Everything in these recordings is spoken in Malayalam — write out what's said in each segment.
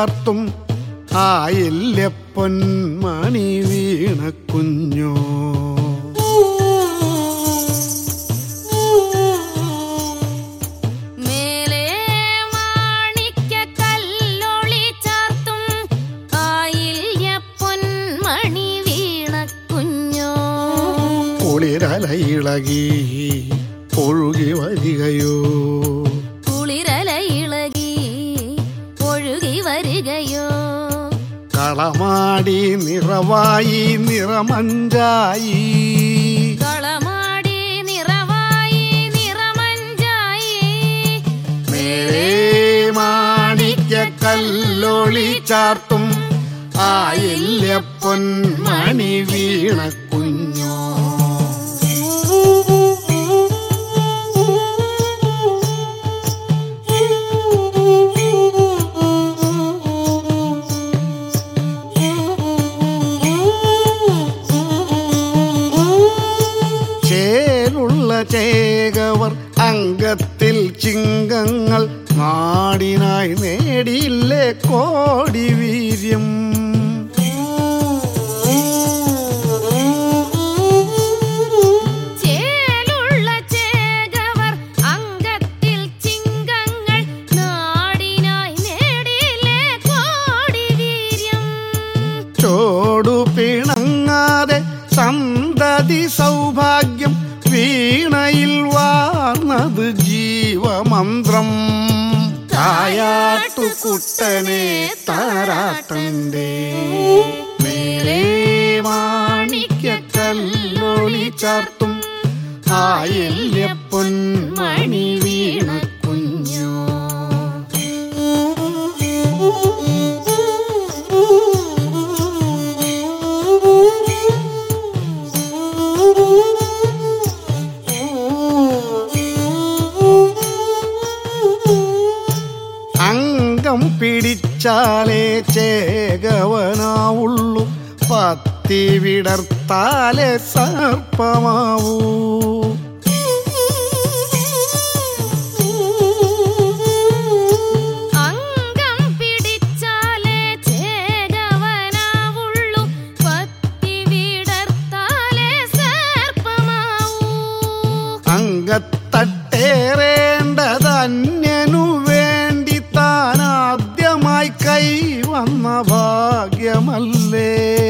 ചാർത്തും ആയില്യ പൊന്മണി വീണ കുഞ്ഞോ മേലേ മാണിക്യ കല്ലൊളി ചാർത്തും ആയില്യ പൊന്മണി വീണ കുഞ്ഞോ കുളിരല ഇളകി ഒഴുകി വരികയോ കുളിരല ഇളകി ഒഴുകി വരികയോ കളമാടി നിറവായി നിറമഞ്ചായി കളമാടി നിറവായി നിറമഞ്ചായി മേലേ മാണിക്യ കല്ലൊളി ചാർത്തും ആയില്യ പൊന്മണി വീണ കുഞ്ഞോ ചേലുള്ള ചേകവർ അംഗത്തിൽ ചിങ്കങ്ങൾ നാടിനായി നേടിയില്ലേ കോടി വീര്യം ചേലുള്ള ചേകവർ അംഗത്തിൽ ചിങ്കങ്ങൾ നാടിനായി നേടിയില്ലേ കോടി വീര്യം ചോടു പിണങ്ങാതെ സന്തതി സൗഭാഗ്യം വീണയിൽ വാർന്നത് ജീവമന്ത്രം തായാട്ടു കുട്ടനെ താരാട്ടന്റെ മേലേ മാണിക്യ കല്ലൊളി ചാർത്തും ആയില്യ പൊന്മണി വീണ കുഞ്ഞോ അംഗം പിടിച്ചാലേ ചേകവനാവുള്ളൂ പത്തി വിടർത്താലേ സർപ്പമാവൂ അംഗം പിടിച്ചാലേ ചേകവനാവുള്ളൂ പത്തി വിടർത്താലേ സർപ്പമാവൂ അംഗത്തട്ടേറേണ്ടത് അന്യനു വേണ്ടി താൻ ആദ്യമായി കൈവന്ന ഭാഗ്യമല്ലേ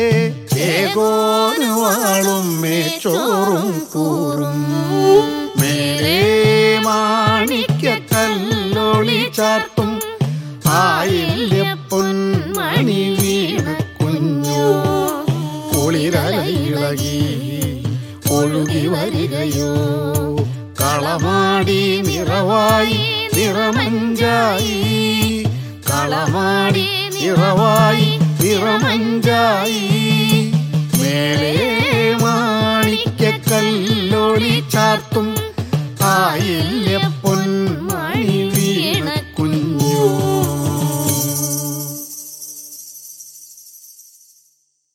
ഏകോന് വാളും മേച്ചോറും കൂറും മേലേ മാണിക്യ കല്ലൊളി ചാർത്തും ആയില്യ പൊന്മണി വീണ കുഞ്ഞോ കുളിരല ഇളകി ഒഴുകി വരികയോ കളമാടി നിറവായി നിറമഞ്ചായി കളമാടി നിറവായി നിറമഞ്ചായി മേലേ